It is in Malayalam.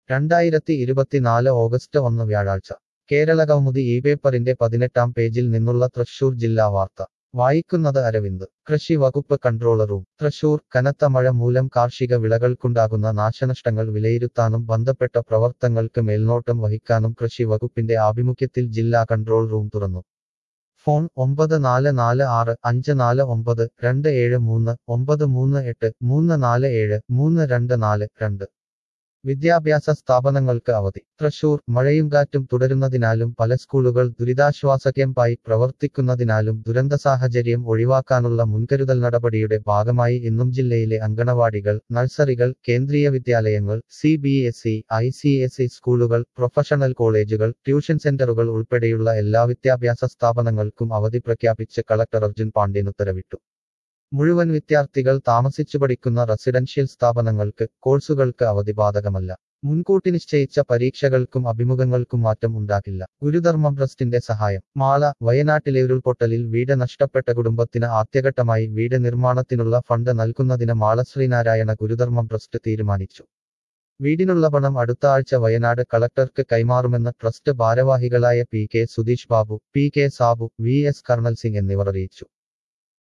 രണ്ടായിരത്തി ഇരുപത്തിനാല് ഓഗസ്റ്റ് ഒന്ന് വ്യാഴാഴ്ച കേരള കൗമുദി ഈ പേപ്പറിന്റെ പതിനെട്ടാം പേജിൽ നിന്നുള്ള തൃശൂർ ജില്ലാ വാർത്ത വായിക്കുന്നത് അരവിന്ദ് കൃഷി വകുപ്പ് കൺട്രോളറും തൃശൂർ കനത്ത മഴ മൂലം കാർഷിക വിളകൾക്കുണ്ടാകുന്ന നാശനഷ്ടങ്ങൾ വിലയിരുത്താനും ബന്ധപ്പെട്ട പ്രവർത്തനങ്ങൾക്ക് മേൽനോട്ടം വഹിക്കാനും കൃഷി വകുപ്പിന്റെ ആഭിമുഖ്യത്തിൽ ജില്ലാ കൺട്രോൾ റൂം തുറന്നു ഫോൺ ഒമ്പത് നാല് നാല് ആറ് അഞ്ച് നാല് ഒമ്പത് രണ്ട് ഏഴ് മൂന്ന് ഒമ്പത് മൂന്ന് എട്ട് മൂന്ന് നാല് ഏഴ് മൂന്ന് രണ്ട് നാല് രണ്ട് വിദ്യാഭ്യാസ സ്ഥാപനങ്ങൾക്ക് അവധി തൃശൂർ മഴയും കാറ്റും തുടരുന്നതിനാലും പല സ്കൂളുകൾ ദുരിതാശ്വാസ ക്യാമ്പായി പ്രവർത്തിക്കുന്നതിനാലും ദുരന്ത സാഹചര്യം ഒഴിവാക്കാനുള്ള മുൻകരുതൽ നടപടിയുടെ ഭാഗമായി ഇന്നും ജില്ലയിലെ അങ്കണവാടികൾ നഴ്സറികൾ കേന്ദ്രീയ വിദ്യാലയങ്ങൾ C B S E I C S E സ്കൂളുകൾ പ്രൊഫഷണൽ കോളേജുകൾ ട്യൂഷൻ സെന്ററുകൾ ഉൾപ്പെടെയുള്ള എല്ലാ വിദ്യാഭ്യാസ സ്ഥാപനങ്ങൾക്കും അവധി പ്രഖ്യാപിച്ച് കളക്ടർ അർജുൻ പാണ്ഡ്യൻ ഉത്തരവിട്ടു മുഴുവൻ വിദ്യാർത്ഥികൾ താമസിച്ചു പഠിക്കുന്ന റെസിഡൻഷ്യൽ സ്ഥാപനങ്ങൾക്ക് കോഴ്സുകൾക്ക് അവധി ബാധകമല്ല മുൻകൂട്ടി നിശ്ചയിച്ച പരീക്ഷകൾക്കും അഭിമുഖങ്ങൾക്കും മാറ്റം ഉണ്ടാകില്ല ഗുരുധർമ്മം ട്രസ്റ്റിന്റെ സഹായം മാള വയനാട്ടിലെ ഉരുൾപൊട്ടലിൽ വീട് നഷ്ടപ്പെട്ട കുടുംബത്തിന് ആദ്യഘട്ടമായി വീട് നിർമ്മാണത്തിനുള്ള ഫണ്ട് നൽകുന്നതിന് മാള ശ്രീനാരായണ ഗുരുധർമ്മം ട്രസ്റ്റ് തീരുമാനിച്ചു വീടിനുള്ള പണം അടുത്ത ആഴ്ച വയനാട് കളക്ടർക്ക് കൈമാറുമെന്ന് ട്രസ്റ്റ് ഭാരവാഹികളായ P K Sudheesh Babu P K Sabu V S Karnail Singh എന്നിവർ അറിയിച്ചു